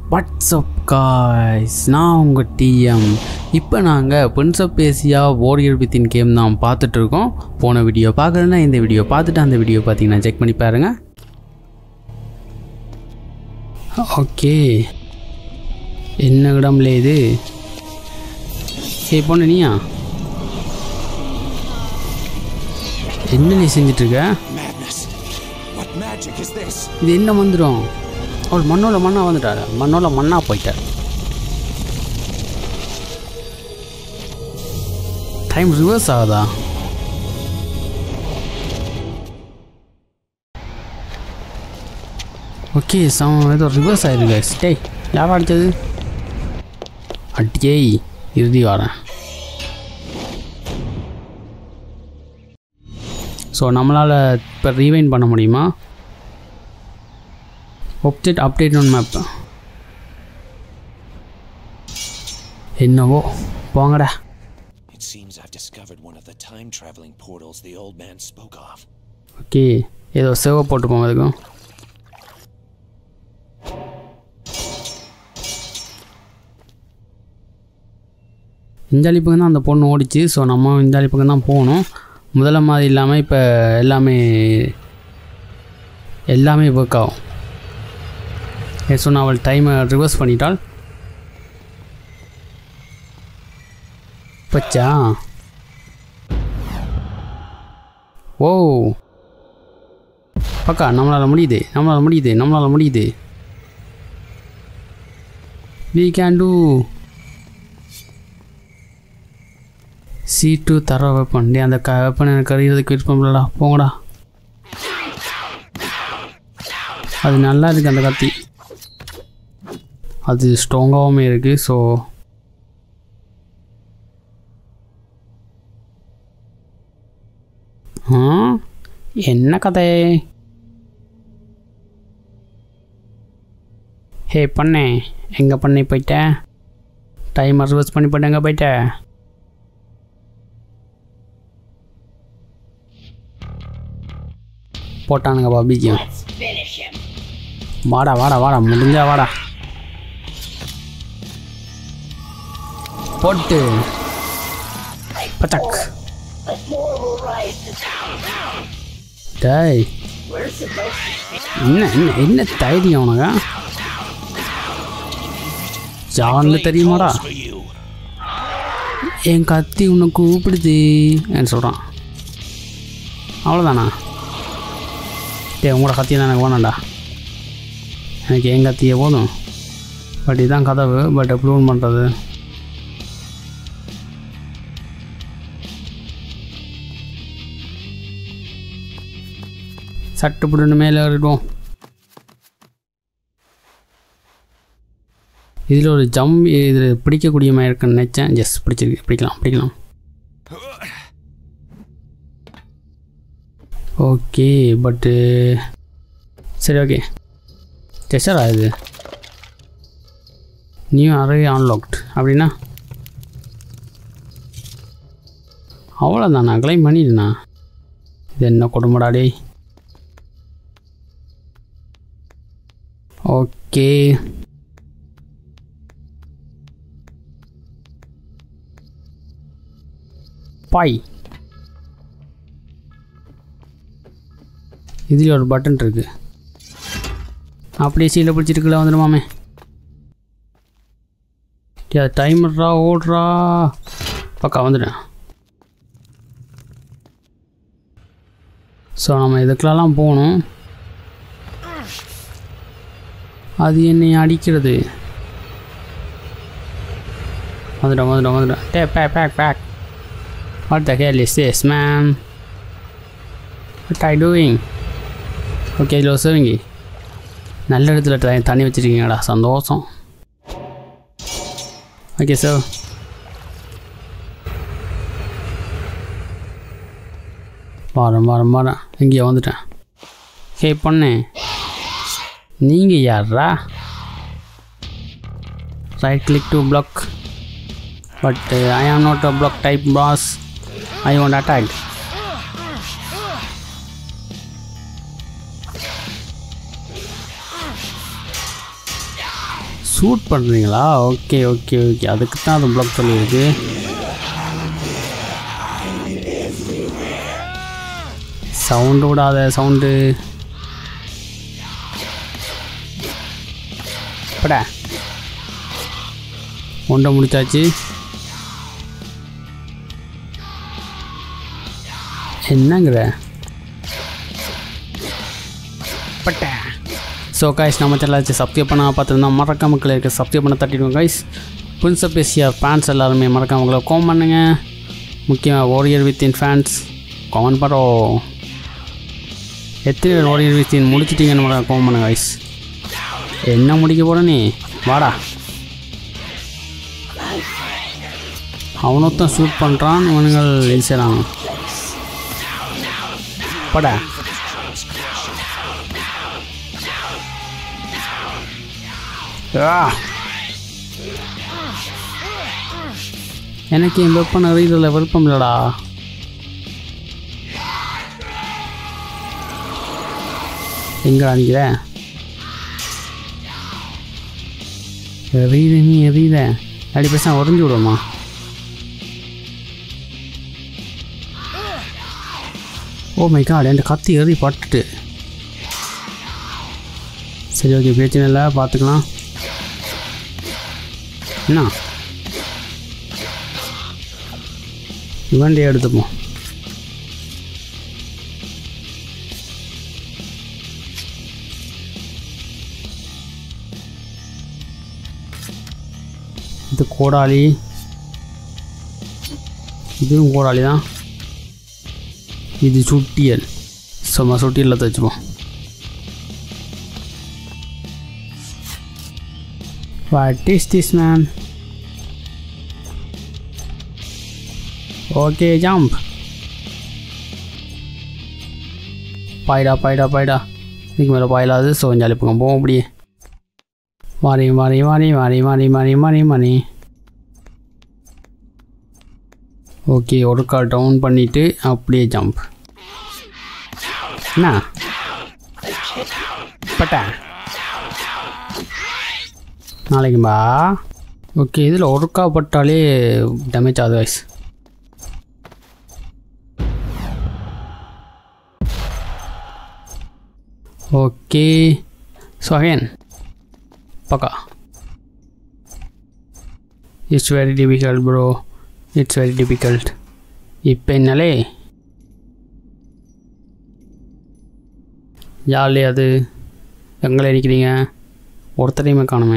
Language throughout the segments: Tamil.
வாட்ஸ்அப் காய்ஸ் நான் உங்கள் டிஎம் இப்போ நாங்கள் பிரின்சப் ஏசியா வாரியர் வித்தின் கேம் தான் பார்த்துட்ருக்கோம் போன வீடியோ பார்க்குறேன்னா இந்த வீடியோ பார்த்துட்டு அந்த வீடியோ பார்த்தீங்கன்னா செக் பண்ணி பாருங்க ஓகே என்ன இடம்ல இது ஏ பொண்ணு நீயா என்ன நீ செஞ்சிட்ருக்க Madness! What magic is this? இது என்ன வந்துடும் அவள் மண்ணோட மண்ணா வந்துட்டாரு மண்ணோட மண்ணா போயிட்டார் டைம் ரிவர்ஸ் ஆகுதா ஓகே சம் ஏதோ ரிவர்ஸ் ஆயிருக்கு ஸ்டே யார் அடித்தது அட்டியே இறுதி வரேன் ஸோ நம்மளால் இப்போ ரீவைன் பண்ண முடியுமா object update on map என்னவோ போங்கடா It seems I've discovered one of the time traveling portals the old man spoke of. Okay ஏதோ சேவை போட்டுப்போம் அதுக்கும் இந்தாலி பக்கம் தான் அந்த பொண்ணு ஓடிச்சு ஸோ நம்ம இந்தாலி பக்கம் தான் போகணும் முதல்ல மாதிரி இல்லாமல் இப்போ எல்லாமே எல்லாமே ஒர்க் ஆகும் ஏ சொன்ன அவள் டைமை ரிவர்ஸ் பண்ணிட்டாள் பச்சா ஓ பக்கா நம்மளால் முடியுது நம்மளால் முடியுது நம்மளால் முடியுது we can do see to தர வெப்பன் டே அந்த க வெப்பன் எனக்கு அறிகிறதுக்கு விருப்பம் இல்லைடா போங்கடா அது நல்லா இருக்குது அந்த கத்தி அது ஸ்ட்ராங்காகவும் இருக்குது ஸோ ஆ என்ன கதை ஹே பண்ணே எங்கே பண்ணி போயிட்ட டைம் ரிவர்ஸ் பண்ணி போயிட்டு எங்கே போயிட்ட போட்டானுங்க பாபிக்கும் வாடா வாடா வாடா முடிஞ்சா வாடா போட்டு பச்சக் டேய் என்ன என்ன என்ன தைரியம் உனக்கு ஜான்ல தெரியுமாடா For you. என் கத்தி உன்னை கூப்பிடுது என்று சொல்கிறான் அவ்வளோதானா டே உங்களோட கத்தி தான் எனக்கு வேணாம்டா எனக்கு என் கத்தியே போதும் பட் இதுதான் கதவு பட் எப்படி ஒன் பண்ணுறது சட்டு புடுன்னு மேலே ஏறிடுவோம் இதில் ஒரு ஜம் இதில் பிடிக்கக்கூடிய மாதிரி இருக்குன்னு நினச்சேன் ஜஸ்ட் பிடிச்சிருக்கு பிடிக்கலாம் பிடிக்கலாம் ஓகே பட்டு சரி ஓகே டெஸ்டரா இது நியூ அரே அன்லாக்ட் அப்படின்னா அவ்வளோதான் நான் கிளைம் பண்ணிடுண்ணா இது என்ன கொடுமடா டேய் ஓகே பாய் இதில் ஒரு பட்டன் இருக்கு அப்படியே சீலை பிடிச்சிருக்குல வந்துடுமாமே டைமர்ரா ஓடுறா பக்கா வந்துட்டேன் ஸோ நம்ம இதுக்கெல்லாம் போகணும் அது என்னை அடிக்கிறது வந்துட்டோம் வந்துட்டோம் வந்துட்டோம் டே back back back what the hell is this ma'am what I doing okay இதில் சிவங்கி நல்ல இடத்துல த- தண்ணி வச்சுருக்கீங்கடா சந்தோஷம் ஓகே சார் வாரம் வாரம் வாரம் இங்கேயே வந்துட்டேன் ஹே பொண்ணு நீங்கள் யாரா right click to block but I am not a block type boss I want attack shoot பண்ணுறீங்களா ஓகே ஓகே ஓகே அதுக்கு தான் அது பிளாக் சொல்லியிருக்கு சவுண்டு விடாத சவுண்டு படா ஒன்றை முடிச்சாச்சு என்னங்கிற பட்ட ஸோ கைஸ் நம்ம சேனலாச்சு சப்ஸ்கிரைப் பண்ண பார்த்துருந்தா மறக்காம மக்கள் இருக்க சப்ஸ்கிரைப் பண்ண தட்டிடுவோம் கைஸ் பிரின்சப் ஏசியா ஃபேன்ஸ் எல்லாருமே மறக்காம உங்களை கோம் பண்ணுங்க முக்கியமாக ஓரியர் வித்தின் ஃபேன்ஸ் கமெண்ட் பண்ணுறோம் எத்தனை பேர் ஓரியர் வித்தின் முடிச்சிட்டீங்கன்னு மறக்காம கோம் பண்ணுங்க கைஸ் என்ன முடிக்க போகிற நீ வாடா அவனொருத்தன் ஷூட் பண்ணுறான் இவனுங்கள் எழுச்சிறாங்க படா ஆ. எனக்கு என் வெப்பன் அறியதில் விருப்பம் இல்லடா எங்கடா நிற்கிற எறியுது நீ எறியுத அப்படி பேச உறைஞ்சி விடுமா ஓ மை காட் என் கத்தி எறி பட்டுட்டு சரி ஓகே பிரச்சனை இல்லை பார்த்துக்கலாம் என்ன இவன்டே எடுத்துப்போம் இது கோடாளி இதுவும் கோடாளி தான் இது சுட்டியல் சும்மா சுட்டியலில் தைச்சிப்போம் What is this man? Okay, jump. பாய்டா பாய்டா பாய்டா இதுக்கு மேலே பாயிலாது ஸோ கொஞ்சம் அழுப்புங்க போவோம் அப்படியே மாறி மாறி மாறி மாறி மாறி மாறி மாறி மாறி ஓகே ஒரு கால் டவுன் பண்ணிவிட்டு அப்படியே ஜம்ப் என்ன பட்டா நாளைக்கும்பா ஓகே இதில் ஒருக்கா பட்டாலே டேமேஜ் ஆகுது வயசு ஓகே ஸோ அகைன் பக்கா it's very difficult bro it's very difficult இப்போ என்னாலே ஜாலி அது எங்கே நிற்கிறீங்க ஒருத்தரையுமே காணுமே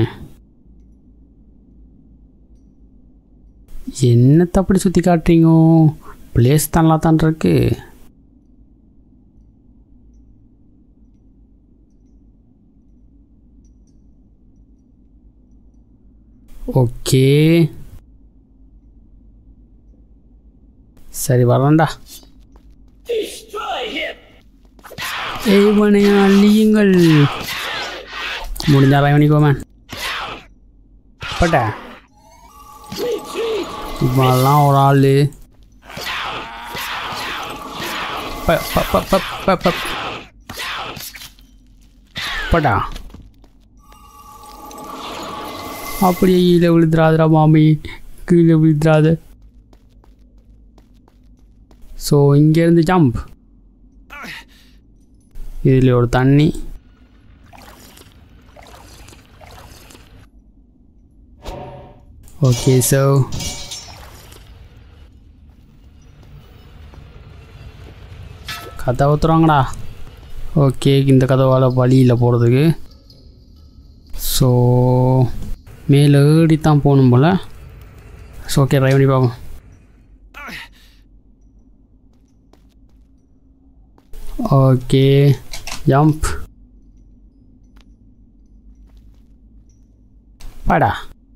என்னத்தை அப்படி சுற்றி காட்டுறீங்க பிளேஸ் தான் நல்லா தான் இருக்கு ஓகே சரி வரேன்டா இவனை அழியுங்கள் முடிஞ்சா பண்ணிக்கோமே பட்ட இவெல்லாம் ஒரு ஆள் பட்டா அப்படியே கீழே விழுந்துடாதடா மாமி கீழே விழுந்துடாத ஸோ இங்கேருந்து ஜம்ப் இதில் ஒரு தண்ணி ஓகே ஸோ கதை ஊற்றுறாங்கடா ஓகே இந்த கதவால் வழியில் போகிறதுக்கு ஸோ மேலே ஏறி தான் போகணும் போல் ஸோ ஓகே ட்ரை பண்ணி பார்ப்போம் ஓகே ஜம்ப் பாடா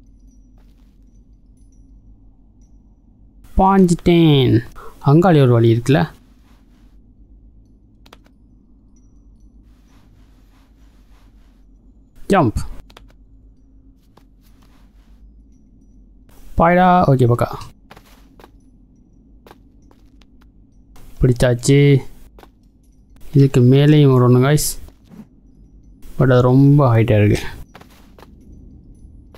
பாஞ்சிட்டேன் அங்காளி ஒரு வழி இருக்குல்ல ஜம்ப் பாய்டா ஓகே பக்கா பிடிச்சாச்சு இதுக்கு மேலேயும் ஒரு ஒன்று காய்ஸ் பட் அது ரொம்ப ஹைட்டாக இருக்குது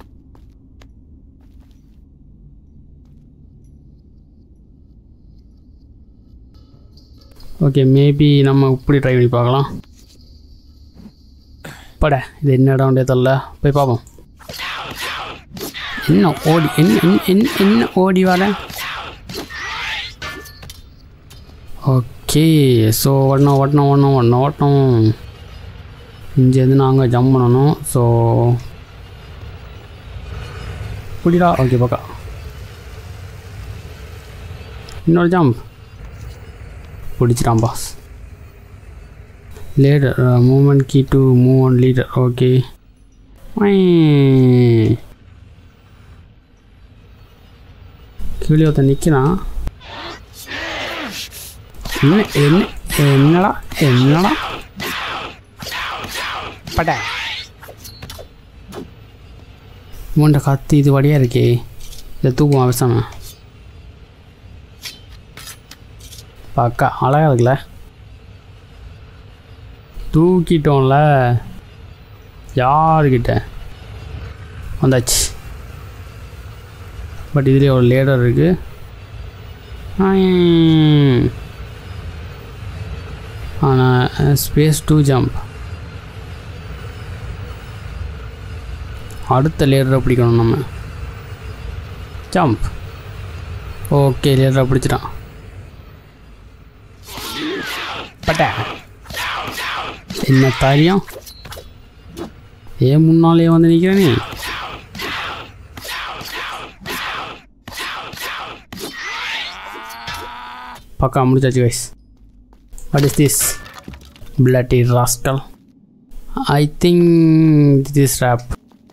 ஓகே மேபி நம்ம இப்படி ட்ரை பண்ணி பார்க்கலாம் பட இது என்ன இடம் தெரில போய் பார்ப்போம் என்ன ஓடி என்ன என்ன- என்ன என்ன ஓடி வர ஓகே ஸோ ஓடணும் ஓடணும் ஓடணும் ஓடணும் ஓடணும் இங்கேருந்து நாங்கள் ஜம்ப் பண்ணணும் ஸோ புடிடா ஓகே பக்கா இன்னொரு ஜம்ப் பிடிச்சிட்டான் boss ladder movement key to move on ladder okay கீழே ஒருத்தன் நிற்கிறான் என்ன என்ன என்னடா என்னடா பட மூண்டை கத்தி இது வழியாக இருக்கே இதை தூக்குவான் பேசாம பக்கா அழகா இருக்குல்ல தூக்கிட்டோம்ல யாருக்கிட்ட வந்தாச்சு பட் இதுலேயே ஒரு லேடர் இருக்கு ஆனால் ஸ்பேஸ் டூ ஜம்ப் அடுத்த லேடரை பிடிக்கணும் நம்ம ஜம்ப் ஓகே லேடரை பிடிச்சிட்டான் பட்ட என்ன காரியம் ஏன் முன்னாலே வந்து நிற்கிறேனே பக்கா முடிச்சாச்சு guys what is this bloody rascal I think this rap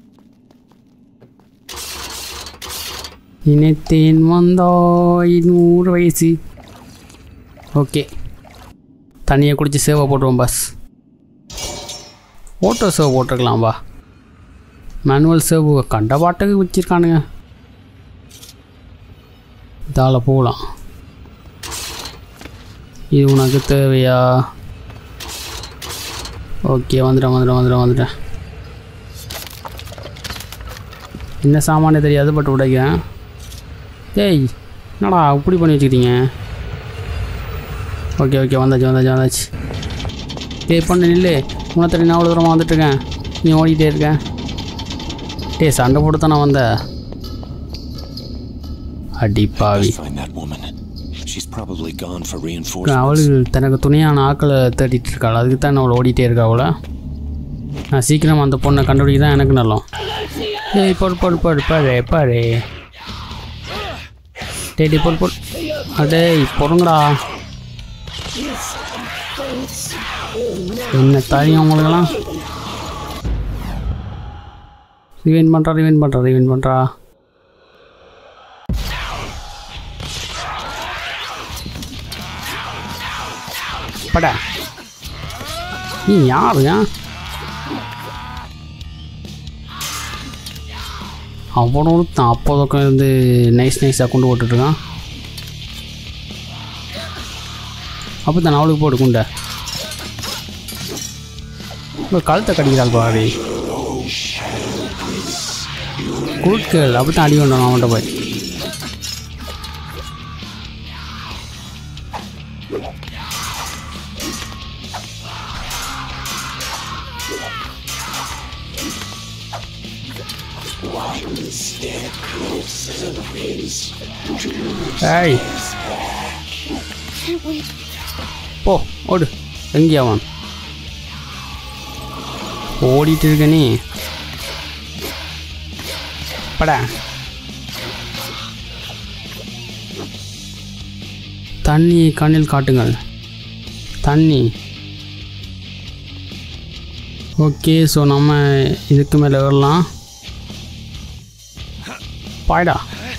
நினைத்தேன் வந்தாய் நூறு வயசு ஓகே தண்ணியை குடிச்சு சேவை போட்டுருவோம் பஸ் ஓட்டோ சேவ் போட்டிருக்கலாம் வா மேனுவல் சேவ் கண்ட பாட்டுக்கு வச்சுருக்கானுங்க இதால் போகலாம் இது உனக்கு தேவையா ஓகே வந்துட்டேன் வந்துட்டேன் வந்துட்டேன் வந்துட்டேன் என்ன சாமானே தெரியாது பட் உடைக்கிறேன் டேய் என்னடா இப்படி பண்ணி வச்சுக்கிட்டீங்க ஓகே ஓகே வந்தாச்சு வந்தாச்சு வந்தாச்சு டேய் பண்ணு நில்லு உனத்தடி நான் அவ்வளோ தூரமாக வந்துட்டுருக்கேன் நீ ஓடிட்டே இருக்க டேய் சண்டை போட்டு தான் நான் வந்தேன் அடி பாவி Find that woman. She's probably gone for reinforcements. அவளுக்கு தனக்கு துணையான ஆக்களை தேடிட்டு இருக்காள் அதுக்கு தான் அவளை ஓடிட்டே இருக்கா அவளை நான் சீக்கிரம் அந்த பொண்ணை கண்டுபிடிக்க தான் எனக்கு நல்லம் ஏய் போடு போடு போடு பாரு பாரு டேய் டேய், போடு போடு அடே பொறுங்கடா என்ன தெரியும் உங்களுக்கெல்லாம் ரிவைன் பண்ணுறா ரிவைன் பண்ணுறா ரிவைன் பண்ணுறா படா நீ யாருங்க அவனோட தான் அப்போதுக்கும் இருந்து நைஸ் நைஸாக கொண்டு போட்டுட்ருக்கான் அப்போ தான் அவளுக்கு போட்டு குண்டை உங்கள் கழுத்தை கடிக்கிறாள் பாடி குட்கள் அப்படி தான் அடி கொண்டான் அவன்கிட்ட போய் ஏய் போ ஓடு எங்கே அவன் ஓடிட்டு இருக்க நீ படா தண்ணியை கண்ணில் காட்டுங்கள் தண்ணி ஓகே ஸோ நம்ம இதுக்கு மேலே வரலாம் பாய்டா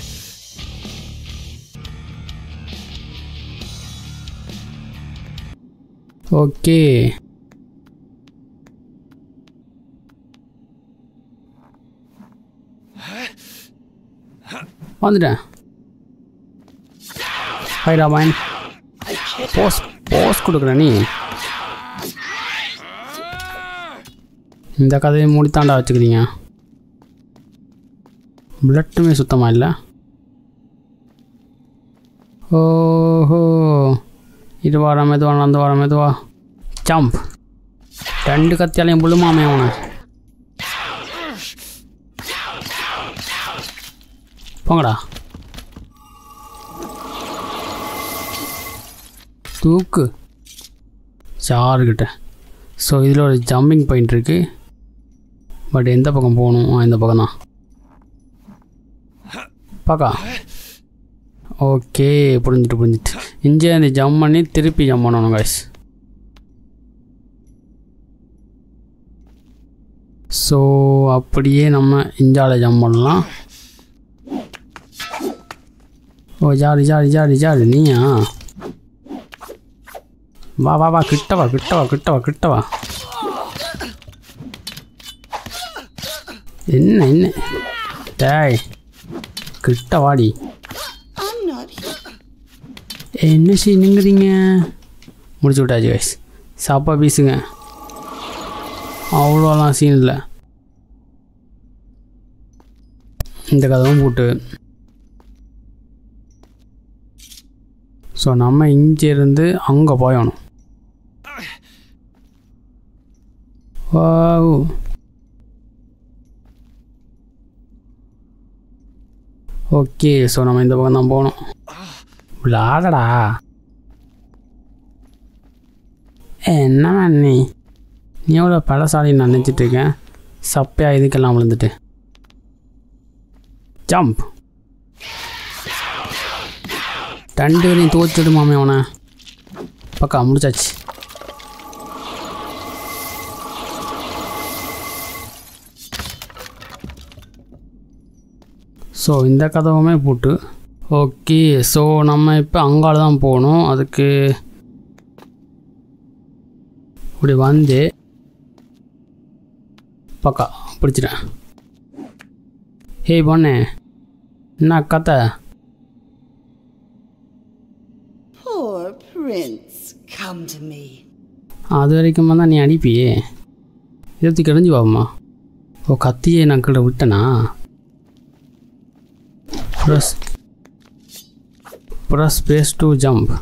ஓகே வந்துட்டேன் ஹைடா மைன் போஸ் போஸ் கொடுக்குற நீ இந்த கதையை மூடித்தாண்டா வச்சுக்கிறீங்க பிளட்டுமே சுத்தமாக இல்லை ஓஹோ இது வர மெதுவா நடந்து வர மெதுவா ஜம்ப் ரெண்டு கத்தியாலையும் புழுமாமே அவனை போங்கடா தூக்கு சாருக்கிட்ட ஸோ இதில் ஒரு ஜம்பிங் பாயிண்ட் இருக்கு பட் எந்த பக்கம் போகணும் ஆ, இந்த பக்கம் தான் பாக்கா ஓகே புரிஞ்சுட்டு புரிஞ்சுட்டு இங்கே அந்த ஜம்ப் பண்ணி திருப்பி ஜம்ப் பண்ணணும் guys ஸோ அப்படியே நம்ம இஞ்சால ஜம்ப் பண்ணலாம் oh jolly jolly jolly jolly நீயா வா வா வா கிட்ட வா கிட்ட வா கிட்ட வா கிட்ட வா என்ன என்ன டேய் கிட்ட வாடி I'm not here. என்ன செய்யுங்கிறீங்க முடிச்சு விட்டாச்சு கைஸ் சாப்பா பீஸுங்க அவ்வளோலாம் சீன் இல்லை இந்த கதவும் போட்டு ஸோ நம்ம இங்கேருந்து அங்கே போயணும் வாவ் ஓகே ஸோ நம்ம இந்த பக்கம் தான் போகணும் விளாடடா என்ன நீ நீ எவ்வளோ பழசாலின்னு நினச்சிட்டு இருக்கேன் சப்பையா இதுக்கெல்லாம் விழுந்துட்டு ஜம்ப் ரெண்டு பேரையும் தோச்சிடுமாமே அவனை பக்கா முடிச்சாச்சு ஸோ இந்த கதவுமே போட்டு ஓகே ஸோ நம்ம இப்போ அங்கால தான் போகணும் அதுக்கு இப்படி வந்து பக்கா பிடிச்சிட்டேன் ஹே பொண்ணே என்ன கதை Poor prince, come to me. அது வரைக்கும் தான் நீ அனுப்பியே இருபத்தி கிடஞ்சி வாமா ஓ கத்தியே நான் கீழே விட்டனா press press space to jump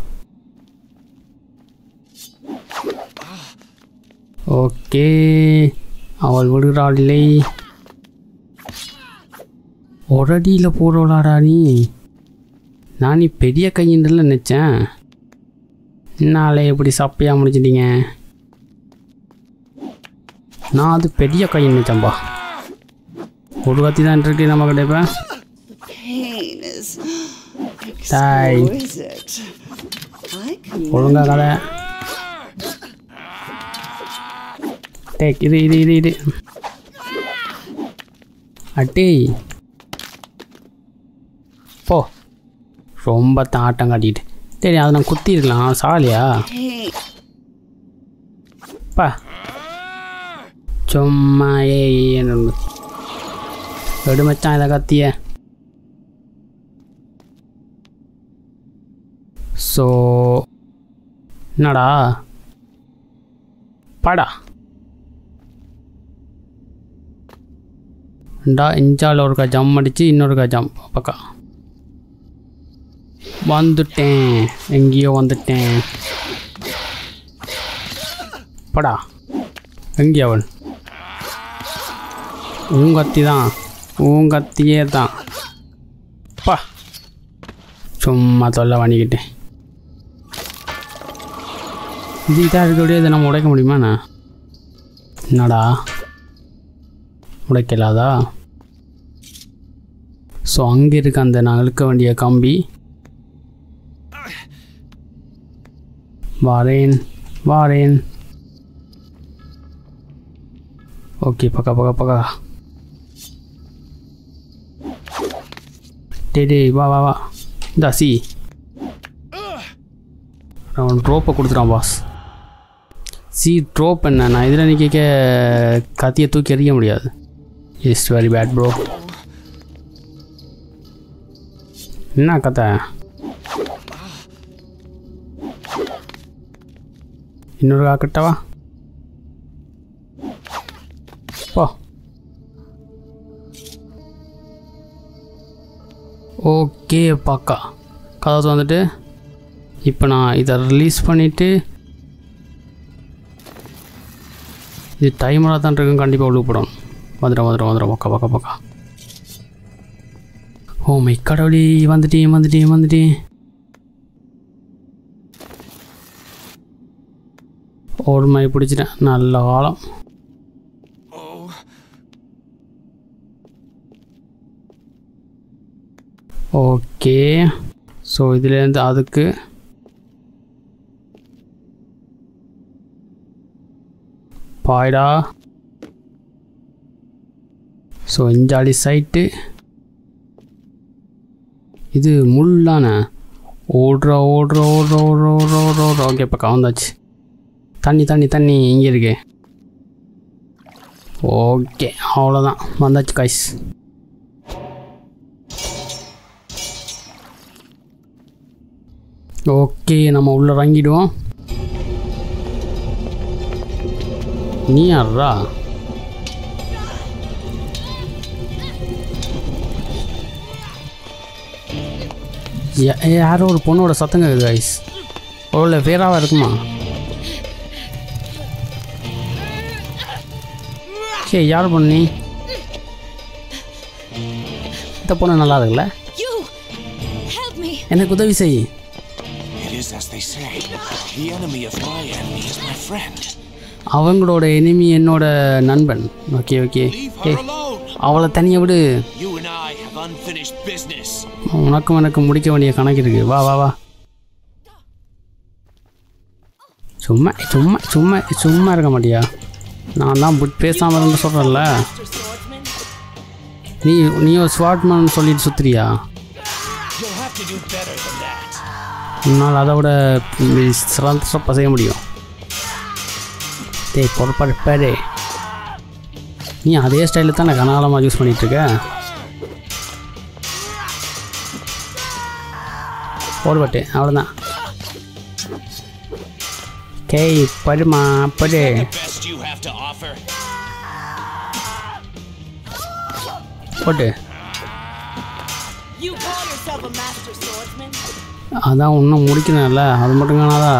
okay அவள் விடுகிறாள் இல்லை ஒரு அடியில் போடுவலாடா நீ நான் நீ பெரிய கையின்றல நினச்சேன் என்னாலே எப்படி சப்பையாக முடிச்சிட்டீங்க நான் அது பெரிய கை நினச்சேன்பா ஒரு கத்தி தான் இருக்கு நம்ம கிட்ட இப்போ Pain is Die. exquisite. I can ஒழுங்கா கதை டேக் இது இது இது இது அட்டே போ ரொம்ப தாட்டம் காட்டிட்டு சரி அதை நான் குத்தி இருக்கலாம் சாலியா pain. பா சும்மா ஏ எடு மச்சான் இதை கத்திய ஸோ என்னடா படா டா இஞ்சால் ஒருக்கா ஜம் அடித்து இன்னொருக்கா ஜம் பக்கா வந்துட்டேன் எங்கேயோ வந்துட்டேன் படா எங்கே அவன் ஊங்கத்தி தான் ஊங்கத்தியே தான் பா சும்மா தொல்லை பண்ணிக்கிட்டேன் இது இதாக இருக்கக்கூடிய இதை நம்ம உடைக்க முடியுமாண்ணா என்னடா உடைக்கலாதா ஸோ அங்கே இருக்க அந்த நான் இழுக்க வேண்டிய கம்பி வாரேன் வாரேன் ஓகே பக்கா பக்கா பக்கா டே டேய் வா வா வா இந்தா சி அவன் ட்ரோப்பை கொடுத்துட்டான் பாஸ் சி ட்ரோப் என்ன நான் இதில் நிற்க கத்தியை தூக்கி எறிய முடியாது இஸ் வெரி பேட் ப்ரோ என்ன கதை இன்னொரு காக்கட்டவா போ ஓகே பாக்கா கதை வந்துட்டு இப்போ நான் இதை ரிலீஸ் பண்ணிவிட்டு இது டைமராக தான் இருக்கும் கண்டிப்பாக உழுப்படும் வந்துடும் வந்துடும் வந்துடும் பக்கா பக்கா பக்கா ஓ மை கடவுளே வந்துட்டேன் வந்துட்டேன் வந்துட்டேன் ஒரு மை பிடிச்சிட்டேன் நல்ல காலம் ஓகே ஸோ இதுலேருந்து அதுக்கு பாய்டா ஸோ இஞ்சாலி சைட்டு இது முள்ளான ஓடுற ஓடுற ஓடுற ஓடுற ஓடுற ஓடுற ஓடுற ஓகே இப்போ கவர்ந்தாச்சு தண்ணி தண்ணி தண்ணி இங்கே இருக்கு ஓகே அவ்வளோதான் வந்தாச்சு காய்ஸ் ஓகே நம்ம உள்ள இறங்கிடுவோம் நீ யாரா யா- யாரோ ஒரு பொண்ணோட சத்தம் கேட்குது கைஸ் ஓல வேறாவா இருக்குமா சே யார் பொண்ணு நீ இந்த பொண்ணு நல்லா இருக்குல்ல You! Help me! எனக்கு உதவி செய் It is as they say. The enemy of my enemy is my friend. அவங்களோட எனிமி என்னோட நண்பன் ஓகே ஓகே Leave ஏ her alone. அவளை தனியாக விடு You and I have unfinished business. உனக்கும் எனக்கு முடிக்க வேண்டிய கணக்கு இருக்கு வா வா வா சும்மா சும்மா சும்மா சும்மா இருக்க மாட்டியா நான் தான் புட் பேசாமல் இருந்து சொல்கிறேன்ல Master Swordsman? நீ நீ ஒரு ஸ்வாட்மேன் சொல்லிட்டு சுத்துறியா You'll have to do better than that. உன்னால் அதை விட சிறந்த சிறப்பாக செய்ய முடியும் டேய் பொறுப்பாடு பேரே நீ அதே ஸ்டைலில் தான் நான் கனாலமாக யூஸ் பண்ணிட்டு இருக்க போடுபட்டு அவ்வளோதான் கேய் படுமா படு The best you have to offer. போட்டு You call yourself a Master Swordsman? அதான் இன்னும் முடிக்கணும்ல அது மட்டும் காணாதா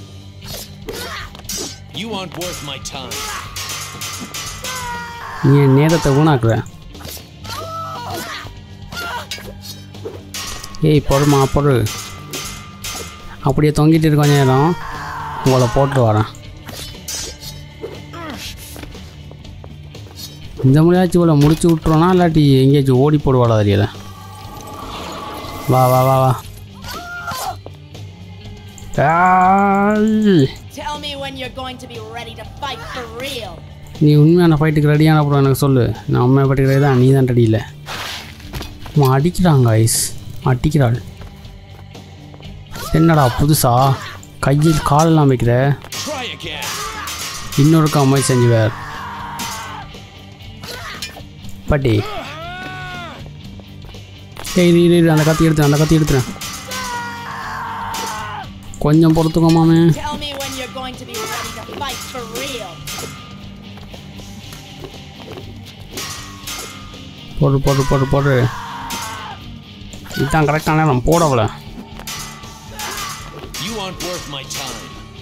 You aren't worth my time. நீ என் நேரத்தை வீணாக்குற ஏய் பொறுமா பொறு அப்படியே தொங்கிட்டு இருக்க கொஞ்ச நேரம் உங்களை போட்டு வரேன் இந்த முடியாச்சும் இவ்வளோ முடிச்சு விட்ருவோனா இல்லாட்டி எங்கேயாச்சும் ஓடி போடுவாளா தெரியல வா வா வா வா ஆய். Tell me when you're going to be ready to fight for real. நீ உண்மையான ஃபைட்டுக்கு ரெடியான அப்புறம் எனக்கு சொல்லு நான் உண்மையை ஃபைட்டுக்கு ரெடி தான் நீ தான் ரெடி இல்லை அவன் அடிக்கிறாங்க ஐஸ் அடிக்கிறாள் என்னடா புதுசா கையில் காலெல்லாம் வைக்கிற Try again. இன்னொரு அம்மாய் செஞ்சு வேற பாட்டி ஏய் இரு, இரு, இரு, அந்த கத்தி எடுத்துறேன் அந்த கத்தி எடுத்துறேன் கொஞ்சம் பொறுத்துக்கோ மாமே Tell me when you're going to be ready to fight for real. போடு போடு போடு போடு இதுதான் கரெக்டான நேரம் போடவில்லை You aren't worth my time.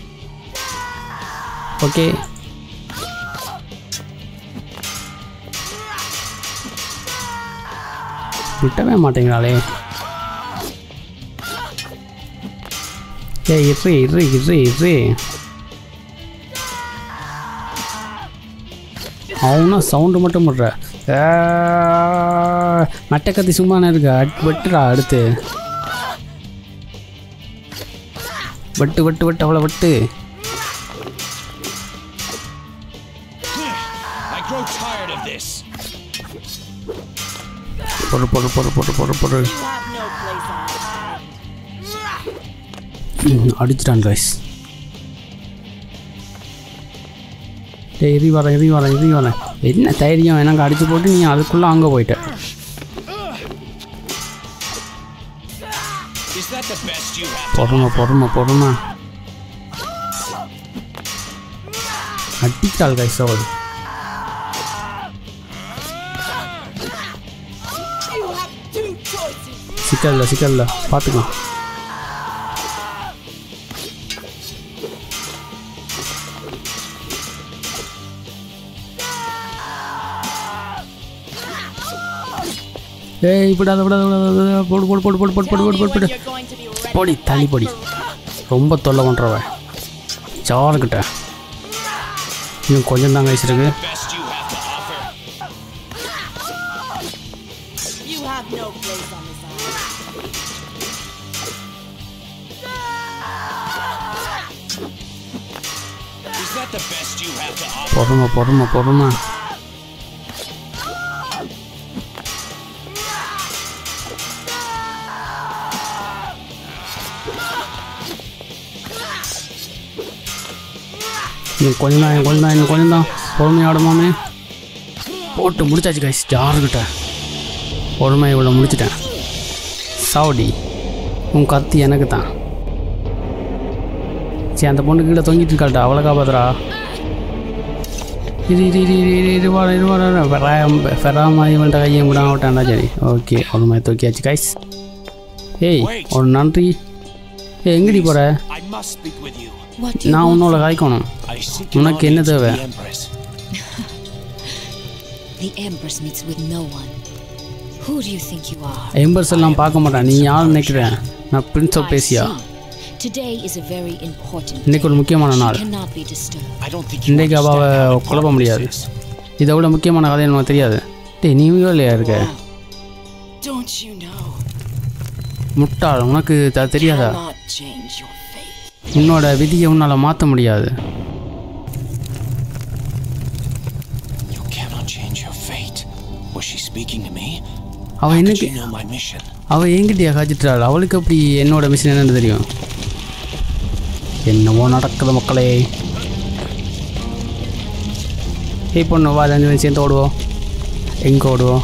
Okay விட்டவே மாட்டேங்கிறாளே ஏய் இரு இரு இரு இரு அவனும் சவுண்டு மட்டும் விட்ற மட்டை கத்தி சும்மானே இருக்கு அட் வெட்டுடா அடுத்து வெட்டு வெட்டு வெட்டு அவ்வளோ வெட்டு I grow tired of this. பொறு பொறு பொறு பொறு பொறு பொறு You have no place on this island. ம், அடிச்சிட்டான் கைஸ் டேய் இறி வரேன் இறி வரேன் இறி வரேன் என்ன தைரியம் எனக்கு அடிச்சு போட்டு நீ அதுக்குள்ளே அங்கே போயிட்ட Is that the best you have? பொறுமை பொறுமை பொறுமை அடிக்கிறாள் கைஸ் அவள் You have two choices. சிக்கல்ல சிக்கல்ல பார்த்துக்கலாம் ஏய் விடாத விடாத விடாத விடாத. போடு போடு போடு போடு போடு போடு Tell போடு me போடு போடு when you're going to be ready பொடி to தள்ளி fight பொடி for real. ரொம்ப தொல்லை பண்ணுறவ ஜார்கிட்ட இன்னும் கொஞ்சம் தான் வயசுருக்கு Best you have to offer. You have no place on this island. Is that the best you have to offer? பொறுமை பொறுமை பொறுமை இன்னும் கொஞ்சம் தான் இன்னும் கொஞ்சம் தான் இன்னும் கொஞ்சம் தான் பொறுமையாடுமாமே போட்டு முடிச்சாச்சு கைஸ் ஜாருக்கிட்ட பொறுமை இவ்வளோ முடிச்சிட்டேன் சாவடி உன் கத்தி எனக்கு தான் சரி அந்த பொண்ணு கீழே தொங்கிட்டு இருக்காள்டா அவளை காப்பாத்துறா இரு இரு இரு இரு இரு இரு வாடா இரு வாடா ஃபெராம் ஃபெராமா இவன்ட்ட கையை விடாம விட்டான்டா சரி ஓகே ஒரு மாதிரி தூக்கியாச்சு கைஸ் ஏய் ஒரு நன்றி ஏய் எங்கடி போகிற I must speak with you. What do you நான் want? உன்னோட காய்க்கணும் I seek an உனக்கு என்ன audience with தேவை the Empress. The Empress meets with no one. Who do you think you are? Empress எல்லாம் பார்க்க மாட்டான் நீ யார் நினைக்கிறேன் நான் prince of I Persia see. Today is a very important இன்னைக்கு ஒரு day. முக்கியமான She நாள் cannot be disturbed. I don't think you இன்றைக்கு understand அவாவை how குழப்ப important முடியாது this is. இதை விட முக்கியமான கதை எனக்கு தெரியாது டேய் நீ இல்லையா இருக்க Don't you know? முட்டாள் உனக்கு த- தெரியாதா Cannot change your fate. உன்னோட விதியை உன்னால் மாற்ற முடியாது You cannot change your fate. Was she speaking to me? அவள் How could என்னக்கு you know my mission? அவள் என்கிட்டயா காய்ச்சிட்டாள் அவளுக்கு அப்படி என்னோட மிஷின் என்னன்னு தெரியும் என்னவோ நடக்குது மக்களே ஏய் பொண்ணு வா அஞ்சு மணி சேர்ந்து ஓடுவோம் எங்கே ஓடுவோம்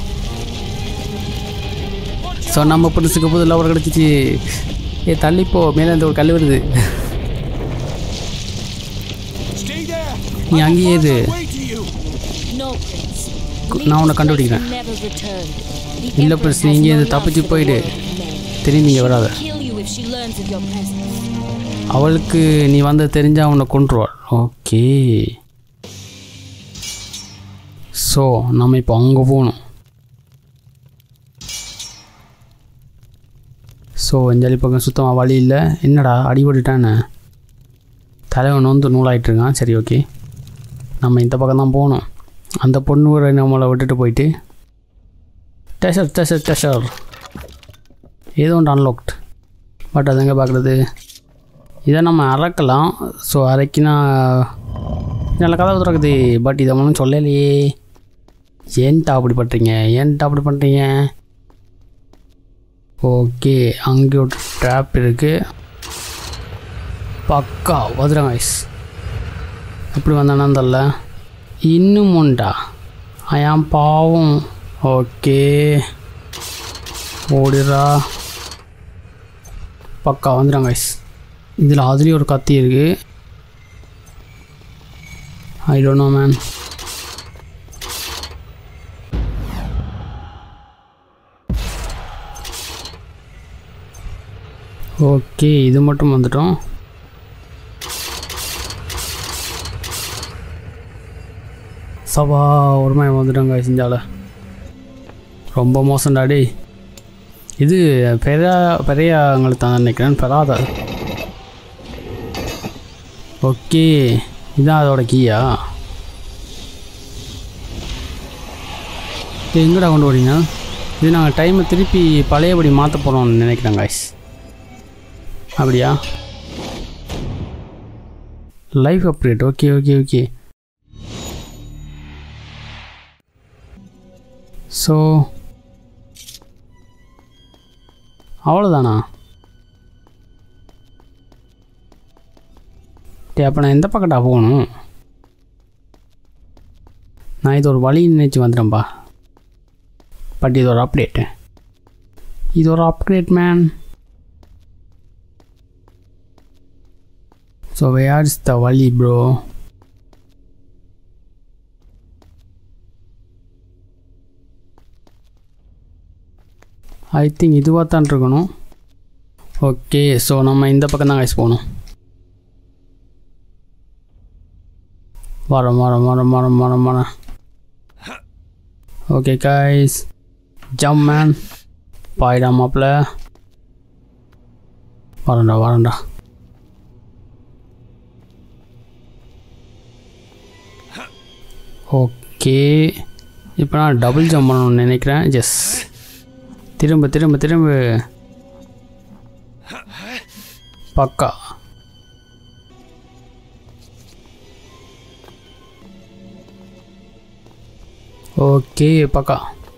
ஸோ நம்ம புதுசுக்கு புது லவர் கிடச்சிச்சு ஏ தள்ளிப்போ மேலே இந்த ஒரு கல் வருது Stay there. நீ அங்கேயே இது Wait to you. No, Prince. நான் உன்னை கண்டுபிடிக்கிறேன் Never returned. The இல்லை Empress பிரஸ் நீ has இங்கே no இருந்து love தப்பிச்சு for the போயிடு world of men. திரும்பி இங்கே வராத Kill you if she learns of your presence. அவளுக்கு நீ வந்து தெரிஞ்சா உன்னை கொன்றுவாள் ஓகே ஸோ நம்ம இப்போ அங்கே போகணும் ஸோ அஞ்சலி பக்கம் சுத்தமாக வழி இல்லை என்னடா அடிபட்டுட்டானே தலைவன் வந்து நூலாயிட்டு இருக்கான் சரி ஓகே நம்ம இந்த பக்கம் தான் போகணும் அந்த பொண்ணு ஒரு நம்மளை விட்டுட்டு போயிட்டு டெஷர் டெஷர் டெஷர் ஏதோ ஒன்று அன்லாக்ட் பட் அது எங்கே பார்க்குறது இதை நம்ம அரைக்கலாம் ஸோ அரைக்கினா நல்ல கதவு திறக்குது பட் இதை ஒன்றும் சொல்லலையே ஏன்ட்டா அப்படி பண்ணுறீங்க ஏன்ட்டா அப்படி பண்ணுறீங்க ஓகே அங்கே ஒரு ட்ராப் இருக்குது பக்கா வதுரம் ஐஸ் எப்படி வந்தானா தெரில இன்னும் உண்டா ஐயாம் பாவம் ஓகே ஓடிடுறா பக்கா வந்துடுறாங்க ஐஸ் இதில் அதுலேயும் ஒரு கத்தி இருக்கு I don't know man okay இது மட்டும் வந்துட்டோம் சபா ஒரு மாதிரி வந்துட்டோங்க செஞ்சால ரொம்ப மோசம்டா டேய் இது பெரிய பெரியவங்களுக்கு தான் நினைக்கிறேன் பெறாத ஓகே இதான் அதோட கீயா இது எங்கடா கொண்டு வரீங்க இது நாங்கள் டைமை திருப்பி பழையபடி மாற்ற போகிறோம்னு நினைக்கிறேன் காய்ஸ் அப்படியா life update okay okay okay so அவ்வளோதானா டே அப்போ நான் எந்த பக்கட்டா போகணும் நான் இது ஒரு வழி நினைச்சு வந்துடும்பா பட் இது ஒரு அப்டேட்டு இது ஒரு upgrade man so where is the வழி ப்ரோ ஐ திங்க் இதுவாக தான் இருக்கணும் ஓகே ஸோ நம்ம இந்த பக்கம் தான் கைஸ் போகணும் வரோம் வரோம் வரோம் வரோம் வரோம் வரோம் ஓகே கைஸ் ஜம் மேன் பாய்டா மாப்பிள்ள வரண்டா வரண்டா ஓகே இப்போ நான் டபுள் ஜம்ப் பண்ணணும்னு நினைக்கிறேன் எஸ் திரும்ப திரும்ப திரும்ப பக்கா ஓகே பக்கா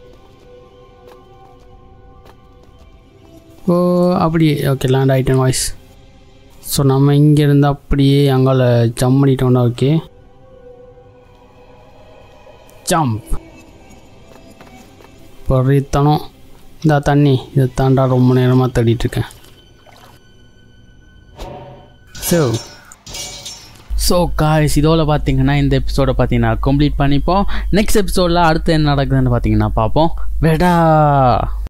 ஓ அப்படியே ஓகே லேண்ட் ஆகிட்டேன் வாய்ஸ் ஸோ நம்ம இங்கேருந்து அப்படியே அங்கால ஜம்ப் பண்ணிட்டோம்னா ஓகே ஜம்ப் பொறித்தனம் இந்த தண்ணி இதை தாண்டா ரொம்ப நேரமாக தேடிட்டுருக்கேன் ஸோ ஸோ காய்ஸ் இதோட பார்த்தீங்கன்னா இந்த எபிசோடை பார்த்தீங்கன்னா கம்ப்ளீட் பண்ணிப்போம் நெக்ஸ்ட் எபிசோடில் அடுத்து என்ன நடக்குதுன்னு பார்த்தீங்கன்னா பார்ப்போம் வெடா